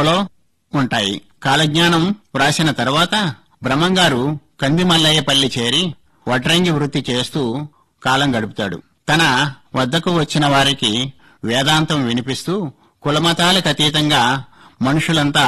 త్రోవలో ఉంటాయి కాలజ్ఞానం వ్రాసిన తర్వాత బ్రహ్మంగారు కందిమల్లయ్యపల్లి చేరి వడ్రంగి వృత్తి చేస్తూ కాలం గడుపుతాడు తన వద్దకు వచ్చిన వారికి వేదాంతం వినిపిస్తూ కులమతాలకు అతీతంగా మనుషులంతా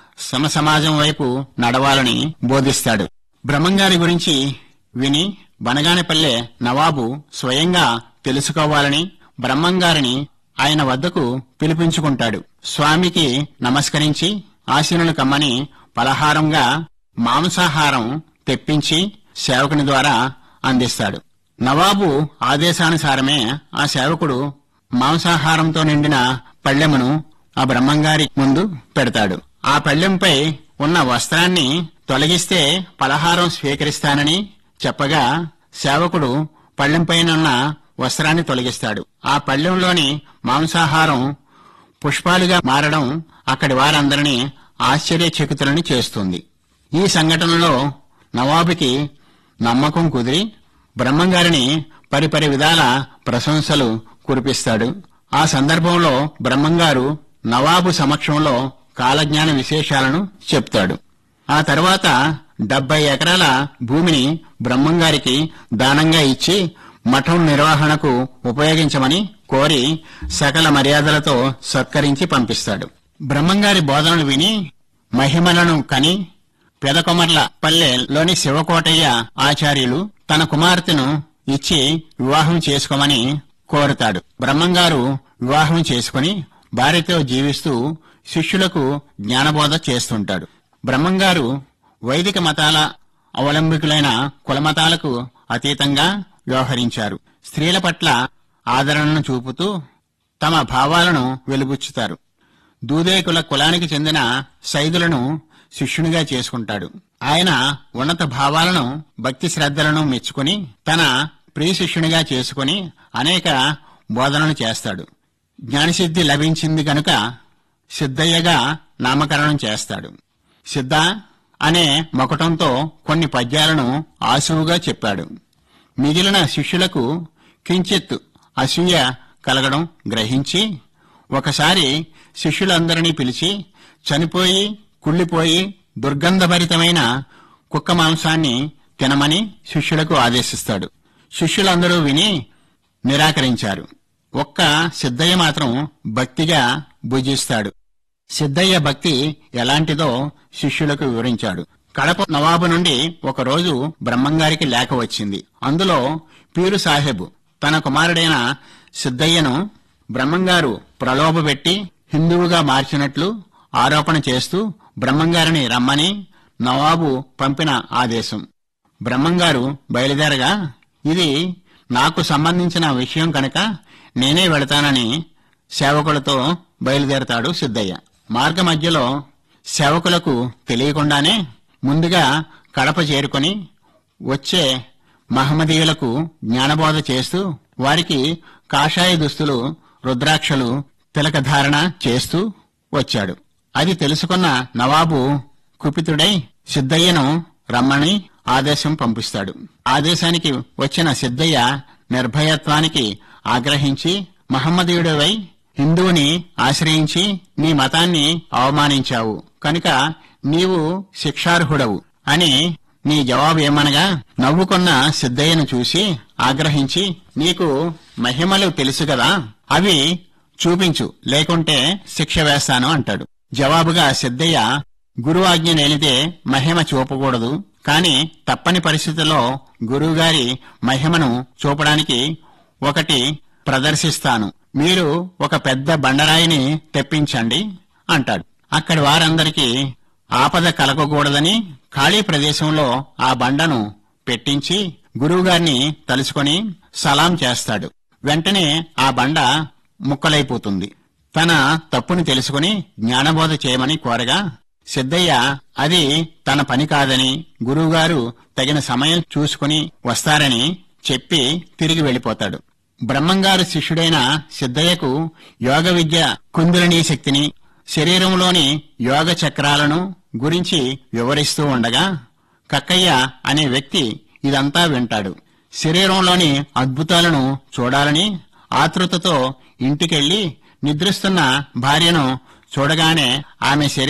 సమసమాజం వైపు నడవాలని బోధిస్తాడు బ్రహ్మంగారి గురించి విని బనగానపల్లె నవాబు స్వయంగా తెలుసుకోవాలని బ్రహ్మంగారిని ఆయన వద్దకు పిలిపించుకుంటాడు స్వామికి నమస్కరించి ఆశీనులు కమ్మని పలహారంగా మాంసాహారం తెప్పించి సేవకుని ద్వారా అందిస్తాడు నవాబు ఆదేశానుసారమే ఆ సేవకుడు మాంసాహారంతో నిండిన పళ్ళెమును ఆ బ్రహ్మంగారి ముందు పెడతాడు ఆ పళ్ళెంపై ఉన్న వస్త్రాన్ని తొలగిస్తే పలహారం స్వీకరిస్తానని చెప్పగా సేవకుడు పళ్ళెంపైనున్న వస్త్రాన్ని తొలగిస్తాడు ఆ పళ్ళెంలోని మాంసాహారం పుష్పాలుగా మారడం అక్కడి వారందరినీ ఆశ్చర్యచకితులని చేస్తుంది ఈ సంఘటనలో నవాబుకి నమ్మకం కుదిరి బ్రహ్మంగారిని పరిపరి విధాల ప్రశంసలు కురిపిస్తాడు ఆ సందర్భంలో బ్రహ్మంగారు నవాబు సమక్షంలో కాలజ్ఞాన విశేషాలను చెప్తాడు ఆ తర్వాత డెబ్బై ఎకరాల భూమిని బ్రహ్మంగారికి దానంగా ఇచ్చి మఠం నిర్వహణకు ఉపయోగించమని కోరి సకల మర్యాదలతో సత్కరించి పంపిస్తాడు బ్రహ్మంగారి బోధనలు విని మహిమలను కని పెదకొమర్ల పల్లెలోని శివకోటయ్య ఆచార్యులు తన కుమార్తెను ఇచ్చి వివాహం చేసుకోమని కోరుతాడు బ్రహ్మంగారు వివాహం చేసుకుని భార్యతో జీవిస్తూ శిష్యులకు జ్ఞానబోధ చేస్తుంటాడు బ్రహ్మంగారు వైదిక మతాల అవలంబికులైన కులమతాలకు అతీతంగా వ్యవహరించారు స్త్రీల పట్ల ఆదరణను చూపుతూ తమ భావాలను వెలుబుచ్చుతారు దూదేకుల కులానికి చెందిన సైదులను శిష్యునిగా చేసుకుంటాడు ఆయన ఉన్నత భావాలను భక్తి శ్రద్ధలను మెచ్చుకుని తన ప్రియ శిష్యునిగా చేసుకుని అనేక బోధనలు చేస్తాడు జ్ఞానసిద్ధి లభించింది గనుక సిద్ధయ్యగా నామకరణం చేస్తాడు సిద్ధ అనే మకుటంతో కొన్ని పద్యాలను ఆసువుగా చెప్పాడు మిగిలిన శిష్యులకు కించిత్ అసూయ కలగడం గ్రహించి ఒకసారి శిష్యులందరినీ పిలిచి చనిపోయి కుళ్ళిపోయి దుర్గంధభరితమైన కుక్క మాంసాన్ని తినమని శిష్యులకు ఆదేశిస్తాడు శిష్యులందరూ విని నిరాకరించారు ఒక్క సిద్ధయ్య మాత్రం భక్తిగా భుజిస్తాడు సిద్ధయ్య భక్తి ఎలాంటిదో శిష్యులకు వివరించాడు కడప నవాబు నుండి ఒకరోజు బ్రహ్మంగారికి లేఖ వచ్చింది అందులో పీరు సాహెబ్ తన కుమారుడైన సిద్ధయ్యను బ్రహ్మంగారు ప్రలోభపెట్టి హిందువుగా మార్చినట్లు ఆరోపణ చేస్తూ బ్రహ్మంగారిని రమ్మని నవాబు పంపిన ఆదేశం బ్రహ్మంగారు బయలుదేరగా ఇది నాకు సంబంధించిన విషయం కనుక నేనే వెళతానని సేవకులతో బయలుదేరతాడు సిద్ధయ్య మార్గ మధ్యలో సేవకులకు తెలియకుండానే ముందుగా కడప చేరుకొని వచ్చే మహమ్మదీయులకు జ్ఞానబోధ చేస్తూ వారికి కాషాయ దుస్తులు రుద్రాక్షలు తిలకధారణ చేస్తూ వచ్చాడు అది తెలుసుకున్న నవాబు కుపితుడై సిద్ధయ్యను రమ్మని ఆదేశం పంపిస్తాడు ఆదేశానికి వచ్చిన సిద్ధయ్య నిర్భయత్వానికి ఆగ్రహించి మహమ్మదీయుడివై హిందువుని ఆశ్రయించి నీ మతాన్ని అవమానించావు కనుక నీవు శిక్షార్హుడవు అని నీ జవాబు ఏమనగా నవ్వుకున్న సిద్ధయ్యను చూసి ఆగ్రహించి నీకు మహిమలు తెలుసు కదా అవి చూపించు లేకుంటే శిక్ష వేస్తాను అంటాడు జవాబుగా సిద్ధయ్య గురువు ఆజ్ఞ నేనితే మహిమ చూపకూడదు కాని తప్పని పరిస్థితుల్లో గురువుగారి మహిమను చూపడానికి ఒకటి ప్రదర్శిస్తాను మీరు ఒక పెద్ద బండరాయిని తెప్పించండి అంటాడు అక్కడి వారందరికీ ఆపద కలగకూడదని ఖాళీ ప్రదేశంలో ఆ బండను పెట్టించి గురువుగారిని తలుసుకొని సలాం చేస్తాడు వెంటనే ఆ బండ ముక్కలైపోతుంది తన తప్పుని తెలుసుకుని జ్ఞానబోధ చేయమని కోరగా సిద్ధయ్య అది తన పని కాదని గురువుగారు తగిన సమయం చూసుకుని వస్తారని చెప్పి తిరిగి వెళ్ళిపోతాడు బ్రహ్మంగారు శిష్యుడైన సిద్ధయ్యకు యోగ విద్య కుందులని శక్తిని శరీరంలోని యోగ చక్రాలను గురించి వివరిస్తూ ఉండగా కక్కయ్య అనే వ్యక్తి ఇదంతా వింటాడు శరీరంలోని అద్భుతాలను చూడాలని ఆతృతతో ఇంటికెళ్లి నిద్రిస్తున్న భార్యను చూడగానే ఆమె శరీరం